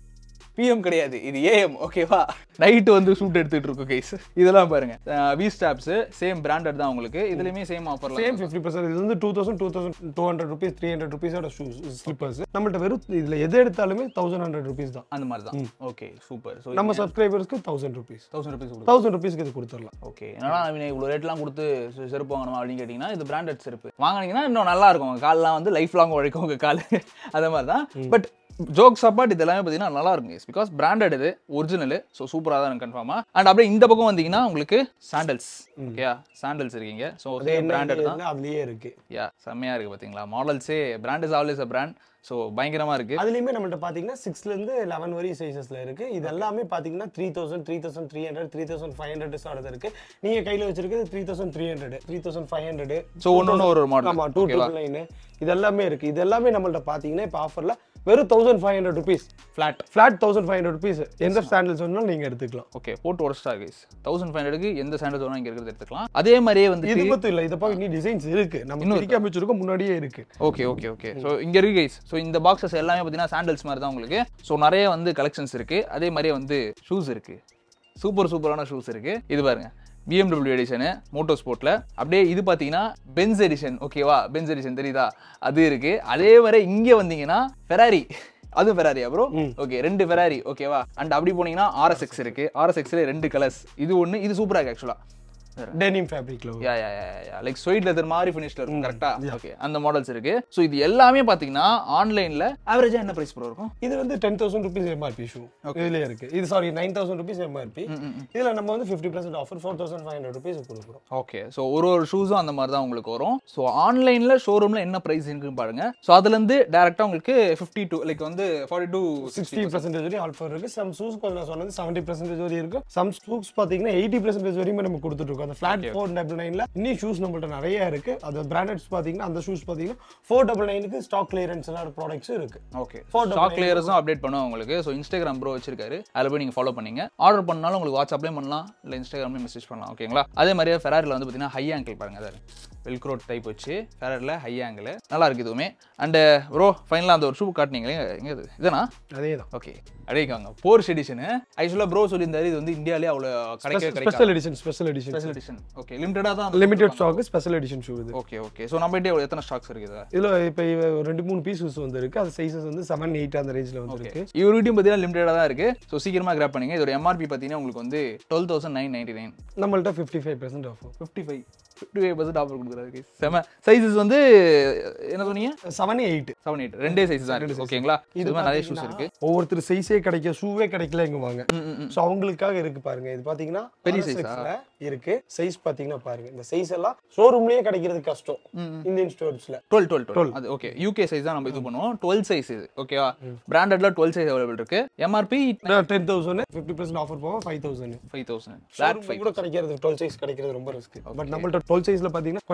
பிஎம் கிடையாது இது ஏஎம் ஓகேவா நைட்டு வந்து ஷூட் எடுத்துட்டு இருக்கும் கைஸ் இதெல்லாம் பாருங்க வி ஸ்டாப்ஸ் சேம் பிராண்டட் தான் உங்களுக்கு இதுலயுமே சேம் ஆஃபர்ல சேம் ஃபிஃப்டி பர்சன்ட் இது வந்து two thousand two thousand two hundred rupees three hundred ருபீஸோட ஷூஸ் ஸ்லிப்பர்ஸ் நம்மள்ட்ட வெறும் இதுல எது எடுத்தாலுமே தௌசண்ட் ஹண்ட்ரட் ருபீஸ் தான் அந்த மாதிரி தான் ஓகே சூப்பர் ஸோ நம்ம சப்ஸ்கிரைபர்ஸ்க்கு தௌசண்ட் ருபீஸ் தௌசண்ட் ருபீஸ் கொடுக்கும் தௌசண்ட் ருபீஸ்க்கு இது கொடுத்துடலாம் ஓகே என்னடா அவங்க இவ்வளோ ரேட்லாம் கொடுத்து செ- செருப்பு வாங்கணும் அப்படின்னு கேட்டிங்கன்னா இது பிராண்டட் செருப்பு வாங்கினீங்கன்னா இன்னும் நல்லா இருக்கும் உங்க கால்லாம் வந்து லைஃப் லாங் உழைக்கும் உங்க கால் அந்த மாதிரி தான் பட் ஜோக்ஸ் அப்பாட் இது எல்லாமே பார்த்தீங்கன்னா நல்லா இருக்கும் பிகாஸ் பிராண்டட் இது ஒரிஜினல் ஸோ சூப்பராக தான் இருக்கும் கன்ஃபார்மா அண்ட் அப்படியே இந்த பக்கம் வந்தீங்கன்னா உங்களுக்கு சாண்டல்ஸ் ஓகேயா சாண்டல்ஸ் இருக்கீங்க ஸோ அதே பிராண்டட் தான் அதுலயே இருக்கு யா செம்மையா இருக்கு பாத்தீங்களா மாடல்ஸே brand is always a brand so பயங்கரமா இருக்கு அதுலயுமே நம்மள்ட்ட பாத்தீங்கன்னா சிக்ஸ்ல இருந்து லெவன் வரை சைசஸ்ல இருக்கு இது எல்லாமே பாத்தீங்கன்னா three thousand three thousand three hundred three thousand five hundred start இருக்கு நீங்க கையில வச்சிருக்கிறது three thousand three hundred three thousand five hundred so ஒன்று ஒன்று ஒரு மாடல் ஆமா டூ ட்ரிபிள் நைன் இது எல்லாமே இருக்கு இது எல்லாமே நம்மள்ட்ட பாத்தீங்கன்னா இப்போ ஆஃபர்ல வெறும் thousand five hundred rupees flat flat thousand five hundred rupees எந்த ஸ்டாண்டர்ட்ஸ் வேணாலும் நீங்க எடுத்துக்கலாம் ஓகே போட்டு உடச்சிட்டா கைஸ் தௌசண்ட் ஃபைவ் ஹண்ட்ரடுக்கு எந்த சாண்டல்ஸ் வேணா இங்க இருக்கிறது எடுத்துக்கலாம் அதே மாதிரியே வந்து இது மட்டும் இல்ல இதை பார்க்க இன்னும் டிசைன்ஸ் இருக்கு நம்ம பிரிக்க அமைச்சிருக்கோம் முன்னாடியே இருக்கு ஓகே ஓகே ஓகே ஸோ இங்க இருக்கு கைஸ் ஸோ இந்த பாக்ஸஸ் எல்லாமே பார்த்தீங்கன்னா சாண்டல்ஸ் மாதிரி தான் உங்களுக்கு ஸோ நிறைய வந்து கலெக்ஷன்ஸ் இருக்கு அதே மாதிரியே வந்து ஷூஸ் இருக்கு சூப்பர் சூப்பரான ஷூஸ் இருக்கு இது பாருங்க பிஎம்டபிள்யூ எடிஷனு மோட்டோ ஸ்போர்ட்ல அப்படியே இது பார்த்தீங்கன்னா பென்ஸ் எடிஷன் ஓகேவா பென்ஸ் எடிஷன் தெரியுதா அது இருக்கு அதே மாதிரி இங்கே வந்தீங்கன்னா ஃபெராரி அது ஃபெராரியா ப்ரோ ஓகே ரெண்டு ஃபெராரி ஓகேவா அண்ட் அப்படி போனீங்கன்னா ஆர்எஸ்எக்ஸ் இருக்கு ஆர்எஸ்எக்ஸ்ல ரெண்டு கலர்ஸ் இது ஒன்று இது சூப்பரா இருக்கு ஆக்சுவலா டெனிம் ஃபேப்ரிக்ல yeah yeah yeah yeah like suede leather மாதிரி ஃபினிஷ்ல இருக்கும் கரெக்டா ஓகே அந்த மாடல்ஸ் இருக்கு ஸோ இது எல்லாமே பாத்தீங்கன்னா ஆன்லைன்ல ஆவரேஜா என்ன பிரைஸ் ப்ரோ இருக்கும் இது வந்து ten thousand rupees MRP shoe இதுலயே இருக்கு இது sorry nine thousand rupees MRP இதுல நம்ம வந்து fifty percent offer four thousand five hundred rupees கொடுக்குறோம் ஓகே ஸோ ஒரு ஒரு ஷூஸும் அந்த மாதிரி தான் உங்களுக்கு வரும் ஸோ ஆன்லைனில் ஷோரூமில் என்ன ப்ரைஸ் இருக்குன்னு பாருங்க ஸோ அதுலேருந்து டேரெக்டாக உங்களுக்கு ஃபிஃப்டி டூ லைக் வந்து ஃபார்ட்டி டூ சிக்ஸ்டி பர்சன்டேஜ் வரையும் ஆஃபர் இருக்கு சம் ஷூஸ் கொஞ்சம் நான் சொன்னது செவன்டி பர்சன்டேஜ் வரையும் இருக்கு சம் ஷூஸ் பாத்தீங்கன்னா எயிட்டி பர்சன்டேஜ் வரையும் நம்ம கொடுத்துட்டு இருக்கோம் அந்த ஃபிளாட் ஃபோர் டபுள் நைன்ல இன்னும் ஷூஸ் நம்மள்ட்ட நிறைய இருக்கு அது பிராண்டட்ஸ் பாத்தீங்கன்னா அந்த ஷூஸ் பாத்தீங்கன்னா ஃபோர் டபுள் நைனுக்கு ஸ்டாக் கிளியரன்ஸ் ப்ராடக்ட்ஸ் இருக்கு ஓகே Four ஸ்டாக் கிளியர்ஸும் அப்டேட் பண்ணுவோம் உங்களுக்கு ஸோ இன்ஸ்டாகிராம் ப்ரோ வச்சிருக்காரு அதில் போய் நீங்கள் ஃபாலோ பண்ணீங்க ஆர்டர் பண்ணாலும் உங்களுக்கு வாட்ஸ்அப்லேயும் பண்ணலாம் இல்லை இன்ஸ்டாகிராம்லேயும் மெசேஜ் பண்ணலாம் ஓகேங்களா அதே மாதிரியே ஃபெராரில் வந்து பார்த்தீங்கன்னா ஹை ஆங்கிள் பாருங்க அதாவது வெல்க்ரோட் டைப் வச்சு ஃபெராரில் ஹை ஆங்கிள் நல்லா இருக்கு இதுவுமே அண்ட் ப்ரோ ஃபைனலாக அந்த ஒரு ஷூ காட்டினீங்களே எங்க இது இதனா அதே தான் ஓகே அடைக்காங்க போர்ஸ் எடிஷனு ஆக்சுவலாக ப்ரோ சொல்லியிருந்தாரு இது வந்து இந்தியாவிலே அவ்வளோ கிடைக்கவே கிடைக்காது special edition special edition special edition okay லிமிட்டடாக தான் limited stock special edition shoe இது ஓகே ஓகே ஸோ நம்ம கிட்ட எத்தனை ஸ்டாக்ஸ் இருக்குது இதுல இப்போ ரெண்டு மூணு பீசஸ் வந்திருக்கு அது சைஸஸ் வந்து செவன் எயிட் அந்த ரேஞ்சில் வந்திருக்கு இவர்கிட்டயும் பார்த்தீங்கன்னா லிமிட்டடாக தான் இருக்கு ஸோ சீக்கிரமா கிராப் பண்ணுங்க இதோட எம்ஆர்பி பார்த்தீங்கன்னா உங்களுக்கு வந்து twelve thousand nine ninety nine நம்மள்ட்ட fifty five percent offer fifty five fifty five percent offer கொடுக்குறாரு செம சைஸஸ் வந்து என்ன சொன்னீங்க செவன் எயிட் செவன் எயிட் ரெண்டே சைஸ் தான் இருக்கு ஓகேங்களா இது மாதிரி நிறைய ஷூஸ் இருக்கு ஒவ்வொருத்தர் சைஸே கிடைக்க ஷூவே கிடைக்கல இங்க வாங்க ம், ம், ம். ஸோ அவங்களுக்காக இருக்கு பாருங்க இது பாத்தீங்கன்னா பெரிய RSX size-ஆ? ல இருக்கு சைஸ் பாத்தீங்கன்னா பாருங்க இந்த சைஸ் எல்லாம் ஷோரூம்லயே கிடைக்கிறது கஷ்டம் இந்தியன் ஸ்டோர்ஸ்ல டுவெல் டுவெல் டுவெல் அது ஓகே யூகே சைஸ் தான் நம்ம இது பண்ணுவோம் டுவெல் சைஸ் இது ஓகேவா பிராண்டட்ல டுவெல் சைஸ் அவைலபிள் இருக்கு MRP ten thousand fifty percent offer போவோம் five thousand five thousand flat five கூட கிடைக்கிறது டுவெல் சைஸ் கிடைக்கிறது ரொம்ப ரிஸ்க் பட் நம்மள்ட்ட டுவெல் சைஸ்ல பாத்தீங்கன்னா கொஞ்சம்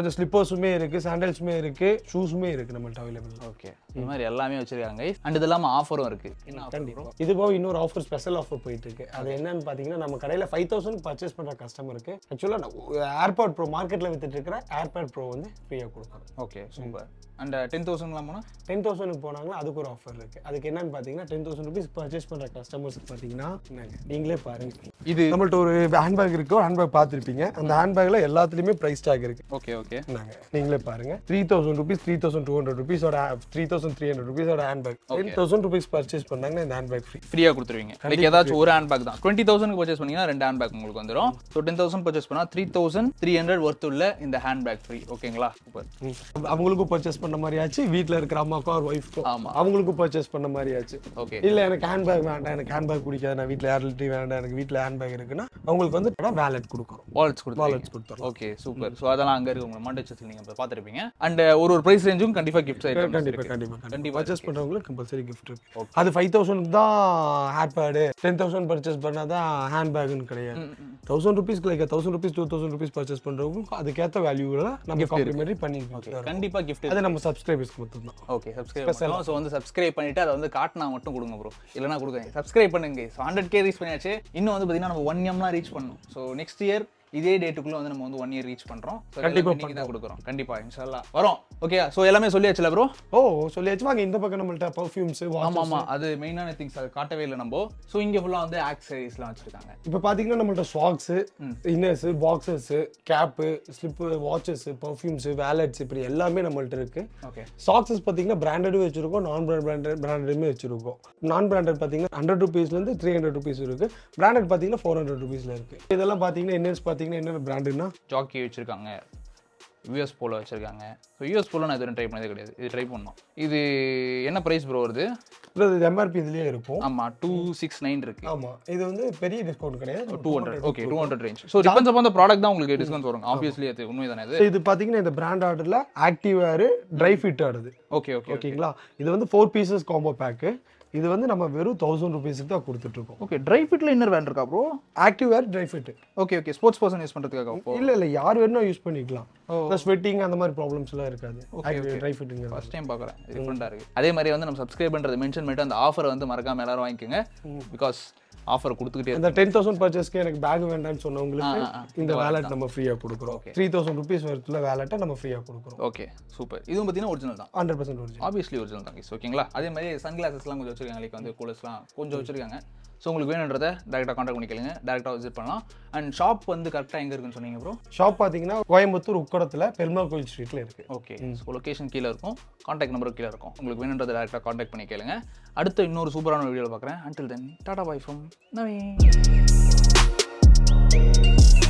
நம்மள்ட்ட ஸ்லிப்பர்ஸுமே இருக்கு சாண்டல்ஸுமே இருக்கு ஷூஸுமே இருக்கு நம்மள்ட்ட அவைலபிள் ஓகே இந்த மாதிரி எல்லாமே வச்சிருக்காங்க அண்ட் இது இல்லாமல் ஆஃபரும் இருக்கு என்ன offer bro? கண்டிப்பா இது போக இன்னொரு ஆஃபர் ஸ்பெஷல் ஆஃபர் போயிட்டு இருக்கு அது என்னன்னு பாத்தீங்கன்னா நம்ம கடையில ஃபைவ் தௌசண்ட் பர்ச்சேஸ் பண்ற கஸ்டமருக்கு ஆக்சுவலா ஏர்பாட் ப்ரோ மார்க்கெட்ல வித்துட்டு இருக்கிற ஏர்பாட் ப்ரோ வந்து ஃப்ரீயா கொடுக்குறோம் ஓகே சூப்பர் அண்ட் டென் தௌசண்ட்லாம் போனால் டென் தௌசண்ட்க்கு போனாங்களா அதுக்கு ஒரு ஆஃபர் இருக்கு அதுக்கு என்னன்னு பாத்தீங்கன்னா டென் தௌசண்ட் ருபீஸ் பர்ச்சேஸ் பண்ற கஸ்டமர்ஸ்க்கு பாத்தீங்கன்னா என்னங்க நீங்களே பாருங்க இது நம்மள்ட்ட ஒரு ஹேண்ட்பேக் இருக்கு ஹேண்ட்பேக் பார்த்துருப்பீங்க அந்த ஹேண்ட்பேக்ல எல்லாத்துலயுமே பிரைஸ் டேக் இருக்கு ஓகே ஓகே நாங்க நீங்களே பாருங்க three thousand rupees three thousand two hundred ருபீஸோட த்ரீ தௌசண்ட் த்ரீ ஹண்ட்ரட் ருபீஸோட handbag ten thousand rupees purchase பண்ணாங்கன்னா இந்த ஹேண்ட்பேக் ஃப்ரீ ஃப்ரீயாக கொடுத்துருவீங்க லைக் ஏதாச்சும் ஒரு ஹேண்ட் பேக் தான் டுவெண்ட்டி தௌசண்ட் பர்ச்சேஸ் பண்ணீங்கன்னா ரெண்டு ஹேண்ட் பேக் உங்களுக்கு வந்துடும் ஸோ டென் தௌசண்ட் பர்ச்சேஸ் பண்ணால் three thousand three hundred worth உள்ள இந்த ஹேண்ட் பேக் ஃப்ரீ ஓகேங்களா சூப்பர் அவங்களுக்கும் பர்ச்சேஸ் பண்ண மாதிரி ஆச்சு வீட்ல இருக்கிற அம்மாக்கும் ஒரு ஒய்ஃப்க்கும் ஆமா. அவங்களுக்கும் பர்ச்சேஸ் பண்ண மாதிரி ஆச்சு ஓகே இல்ல எனக்கு ஹேண்ட்பேக் வேண்டாம் எனக்கு ஹேண்ட்பேக் பிடிக்காது நான் வீட்ல ஏர்லிட்டி வேண்டாம் எனக்கு வீட்ல ஹேண்ட்பேக் இருக்குன்னா அவங்களுக்கு வந்து வேலெட் கொடுக்குறோம் வாலெட்ஸ் கொடுத்து வாலெட்ஸ் கொடுத்துறோம் ஓகே சூப்பர் ஸோ அதெல்லாம் அங்கே இருக்கு உங்களை மண்டை வச்சு நீங்கள் இப்போ பார்த்துருப்பீங்க அண்ட் ஒரு ஒரு ப்ரைஸ் ரேஞ்சும் கண்டிப்பாக கிஃப்ட்ஸ் ஐட்டம் கண்டிப்பா கண்டிப்பா கண்டிப்பா கண்டிப்பா பர்ச்சேஸ் பண்றவங்களுக்கு கம்பல்சரி கிஃப்ட் இருக்கு அது ஃபைவ் தௌசண்ட் தான் ஹேட் பேடு டென் தௌசண்ட் பர்ச்சேஸ் பண்ணாதான் ஹேண்ட் பேக்னு கிடையாது தௌசண்ட் ருபீஸ்க்கு like thousand rupees two thousand rupees purchase பண்றவங்களுக்கு அதுக்கேற்ற வேல்யூல நம்ம காம்ப்ளிமெண்ட்ரி பண்ணி கொடுத்துருவோம். கண்டிப்பாக கிஃப்ட் அது நம்ம சப்ஸ்கிரைபர்ஸ்க்கு மட்டும் தான் ஓகே சப்ஸ்கிரைப் பண்ணலாம் ஸோ வந்து சப்ஸ்கிரைப் பண்ணிட்டு அதை வந்து காட்டினா மட்டும் கொடுங்க ப்ரோ இல்லைனா கொடுங்க சப்ஸ்கிரைப் பண்ணுங்க ஸோ ஹண்ட்ரட் கே ரீச் பண்ணியாச்சு இன்னும் வந்து பார்த்தீங்கன்னா நம்ம ஒன் எம்லாம் ரீச் பண்ணணும் ஸோ நெக்ஸ்ட் இயர் இதே டேட்டுக்குள்ள வந்து நம்ம வந்து ஒன் இயர் ரீச் பண்றோம் So, கண்டிப்பா எல்லாமே நீங்க தான் கொடுக்குறோம் கண்டிப்பா இன்ஷால்லா வரோம் ஓகே ஸோ எல்லாமே சொல்லியாச்சுல ப்ரோ ஓ சொல்லியாச்சு வாங்க இந்த பக்கம் நம்மள்ட்ட பர்ஃப்யூம்ஸ் ஆமா ஆமா அது மெயினான திங்ஸ் அது காட்டவே இல்லை நம்ம ஸோ இங்க ஃபுல்லா வந்து ஆக்சரிஸ்லாம் வச்சிருக்காங்க இப்போ பார்த்தீங்கன்னா நம்மள்ட்ட socks inners boxes cap slip watches perfumes wallets இப்படி எல்லாமே நம்மள்ட்ட இருக்கு ஓகே சாக்ஸஸ் பார்த்தீங்கன்னா பிராண்டடும் வச்சிருக்கோம் நான் பிராண்டட் பிராண்டடுமே வச்சிருக்கோம் நான் பிராண்டட் பார்த்தீங்கன்னா ஹண்ட்ரட் ருபீஸ்லேருந்து த்ரீ ஹண்ட்ரட் ருபீஸ் இருக்கு பிராண்டட் பார்த்தீங்கன்னா ஃபோர் ஹண்ட்ரட் ருபீஸ்ல இருக்கு இதெல்லாம் பார்த்தீங்கன்னா என்னென்னு பார்த்தீங்கன்னா என்னென்ன பிராண்டுன்னா ஜாக்கி வச்சிருக்காங்க யூஎஸ் போல வச்சிருக்காங்க ஸோ யூஎஸ் போல நான் இது ட்ரை பண்ணதே கிடையாது இது ட்ரை பண்ணோம் இது என்ன ப்ரைஸ் ப்ரோ வருது இது எம்ஆர்பி இதுலயே இருக்கும் ஆமா டூ சிக்ஸ் நைன் இருக்கு ஆமா இது வந்து பெரிய டிஸ்கவுண்ட் கிடையாது two hundred okay two hundred range so depends upon product தான் உங்களுக்கு டிஸ்கவுண்ட் வரும் ஆப்வியஸ்லி அது உண்மை தானே இது இது பார்த்தீங்கன்னா இந்த பிராண்ட் ஆர்டர்ல ஆக்டிவ் ஏர் ட்ரை ஃபிட் ஆடுது ஓகே ஓகே ஓகேங்களா இது வந்து ஃபோர் பீசஸ் காம்போ பேக்கு இது வந்து நம்ம வெறும் தௌசண்ட் ருபீஸுக்கு தான் கொடுத்துட்டு இருக்கோம் ஓகே ட்ரை ஃபிட்ல இன்னர் வேண்ட் இருக்கா bro active air dry fit okay okay sports person use பண்றதுக்காக அப்போ இல்ல இல்ல யார் வேணும் யூஸ் பண்ணிக்கலாம் ஸ்வெட்டிங் அந்த மாதிரி ப்ராப்ளம்ஸ் எல்லாம் இருக்காது ட்ரை ஃபிட்டுங்க ஃபர்ஸ்ட் டைம் பார்க்குறேன் டிஃப்ரெண்டாக இருக்குது அதே மாதிரி வந்து நம்ம சப்ஸ்கிரைப் பண்ணுறது மென்ஷன் பண்ணிட்டு அந்த ஆஃபரை வந்து மறக்காம எல்லாரும் வாங்கிக்கோங்க பிகாஸ் ஆஃபர் கொடுத்துக்கிட்டே அந்த டென் தௌசண்ட் பர்ச்சேஸ்க்கு எனக்கு பேக் வேண்டாம்னு சொன்னவங்களுக்கு ஆ, ஆ. இந்த வேலட் நம்ம ஃப்ரீயா கொடுக்குறோம் த்ரீ தௌசண்ட் ருபீஸ் வரத்துல வேலட்டை நம்ம ஃப்ரீயா கொடுக்குறோம் ஓகே சூப்பர் இதுவும் பார்த்தீங்கன்னா ஒரிஜினல் தான் hundred percent original obviously original தான் guys, ஓகேங்களா அதே மாதிரி சன் கிளாஸஸ்லாம் கொஞ்சம் வச்சிருக்காங்க லைக் வந்து கூலர்ஸ்லாம் கொஞ்சம் வச்சிருக்காங்க ஸோ உங்களுக்கு வேணுன்றதை டேரெக்டாக காண்டாக்ட் பண்ணிக்கலுங்க டேரெக்டாக விசிட் பண்ணலாம் அண்ட் ஷாப் வந்து கரெக்டாக எங்கே இருக்குன்னு சொன்னீங்க ப்ரோ ஷாப் பார்த்தீங்கன்னா கோயம்புத்தூர் உக்கடத்தில் பெருமாள் கோயில் ஸ்ட்ரீட்ல இருக்கு ஓகே ஸோ லொக்கேஷன் கீழே இருக்கும் காண்டாக்ட் நம்பரும் கீழே இருக்கும் உங்களுக்கு வேணுன்றதை டேரெக்டாக காண்டாக்ட் பண்ணி கேளுங்க அடுத்த இன்னொரு சூப்பரான வீடியோவில் பார்க்குறேன் until then tata bye from Naveen